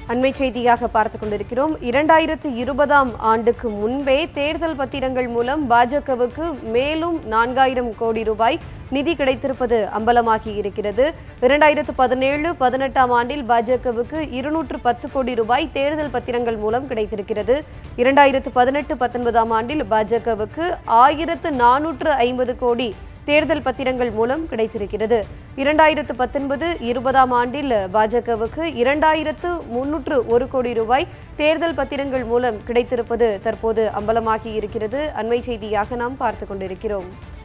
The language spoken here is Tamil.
அண்மை செய்தியாக பார்த்து கொண்டிருக்கிறோம் இரண்டாயிரத்து இருபதாம் ஆண்டுக்கு முன்பே தேர்தல் பத்திரங்கள் மூலம் பாஜகவுக்கு மேலும் நான்காயிரம் கோடி ரூபாய் நிதி கிடைத்திருப்பது அம்பலமாகி இருக்கிறது இரண்டாயிரத்து பதினேழு பதினெட்டாம் ஆண்டில் பாஜகவுக்கு இருநூற்று பத்து கோடி ரூபாய் தேர்தல் பத்திரங்கள் மூலம் கிடைத்திருக்கிறது இரண்டாயிரத்து பதினெட்டு பத்தொன்பதாம் ஆண்டில் பாஜகவுக்கு ஆயிரத்து நானூற்று ஐம்பது கோடி தேர்தல் பத்திரங்கள் மூலம் கிடைத்திருக்கிறது இரண்டாயிரத்து பத்தொன்பது இருபதாம் ஆண்டில் பாஜகவுக்கு இரண்டாயிரத்து முன்னூற்று ஒரு கோடி ரூபாய் தேர்தல் பத்திரங்கள் மூலம் கிடைத்திருப்பது தற்போது அம்பலமாகி இருக்கிறது அண்மை செய்தியாக நாம் பார்த்து கொண்டிருக்கிறோம்